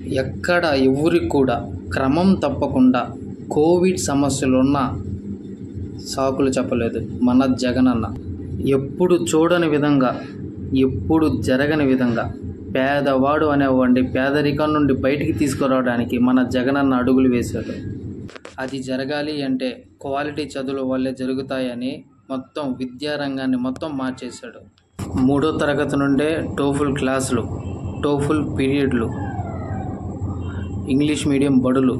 ఎక్కడ ఎవరికి కూడా క్రమం తప్పకుండా కోవిడ్ సమస్యలున్న సాకులు చెప్పలేదు మన జగనన్న ఎప్పుడు చూడని విధంగా ఎప్పుడు జరగని విధంగా పేదవాడు అనేవాడిని పేదరికం నుండి బయటికి తీసుకురావడానికి మన జగనన్న అడుగులు వేశాడు అది జరగాలి అంటే క్వాలిటీ చదువుల వల్లే జరుగుతాయని మొత్తం విద్యారంగాన్ని మొత్తం మార్చేశాడు మూడో తరగతి నుండే టోఫుల్ క్లాసులు టోఫుల్ పీరియడ్లు ఇంగ్లీష్ మీడియం బడులు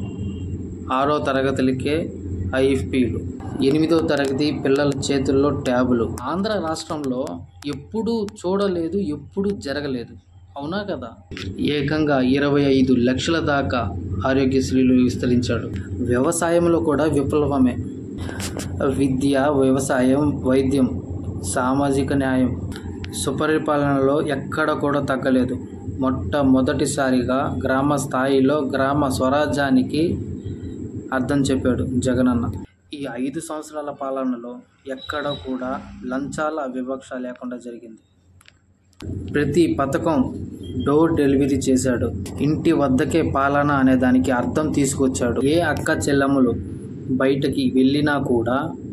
ఆరో తరగతులకే ఐఎఫ్పీలు ఎనిమిదో తరగతి పిల్లల చేతుల్లో ట్యాబులు ఆంధ్ర రాష్ట్రంలో ఎప్పుడూ చూడలేదు ఎప్పుడూ జరగలేదు అవునా కదా ఏకంగా ఇరవై ఐదు లక్షల దాకా ఆరోగ్యశ్రీలు విస్తరించాడు వ్యవసాయంలో కూడా విప్లవమే విద్య వ్యవసాయం వైద్యం సామాజిక న్యాయం సుపరిపాలనలో ఎక్కడ కూడా తగ్గలేదు మొట్టమొదటిసారిగా గ్రామ స్థాయిలో గ్రామ స్వరాజ్యానికి అర్థం చెప్పాడు జగనన్న ఈ ఐదు సంవత్సరాల పాలనలో ఎక్కడ కూడా లంచాల వివక్ష లేకుండా జరిగింది ప్రతి పథకం డోర్ డెలివరీ చేశాడు ఇంటి వద్దకే పాలన అనే దానికి అర్థం తీసుకొచ్చాడు ఏ అక్క చెల్లెమ్మలు బయటకి వెళ్ళినా కూడా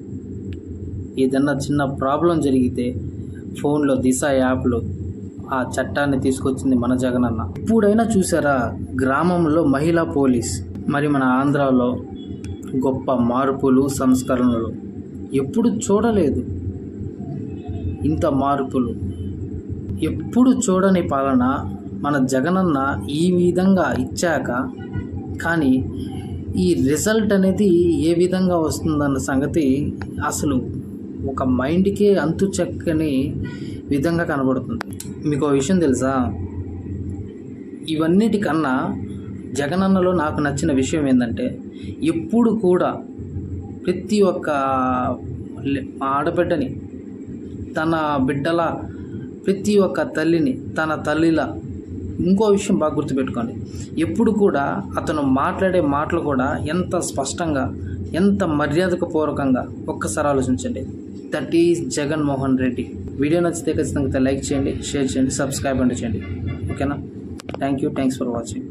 ఏదన్నా చిన్న ప్రాబ్లం జరిగితే ఫోన్లో దిశ యాప్లో ఆ చట్టాన్ని తీసుకొచ్చింది మన జగనన్న ఇప్పుడైనా చూసారా గ్రామంలో మహిళా పోలీస్ మరి మన ఆంధ్రాలో గొప్ప మార్పులు సంస్కరణలు ఎప్పుడు చూడలేదు ఇంత మార్పులు ఎప్పుడు చూడని పాలన మన జగనన్న ఈ విధంగా ఇచ్చాక కానీ ఈ రిజల్ట్ అనేది ఏ విధంగా వస్తుందన్న సంగతి అసలు ఒక మైండ్కే అంతు చెక్కని విధంగా కనబడుతుంది మీకు ఒక విషయం తెలుసా ఇవన్నిటికన్నా జగనన్నలో నాకు నచ్చిన విషయం ఏంటంటే ఎప్పుడు కూడా ప్రతి ఒక్క లె- ఆడబిడ్డని తన బిడ్డల ప్రతి ఒక్క తల్లిని తన తల్లిలా ఇంకో విషయం బాగా గుర్తుపెట్టుకోండి ఎప్పుడు కూడా అతను మాట్లాడే మాటలు కూడా ఎంత స్పష్టంగా ఎంత మర్యాదకపూర్వకంగా ఒక్కసారి ఆలోచించండి that is Jaganmohan Reddy video నచ్చితే ఖచ్చితంగా లైక్ చేయండి షేర్ చేయండి సబ్స్క్రైబ్ అంటే చేయండి ఓకేనా thank you thanks for watching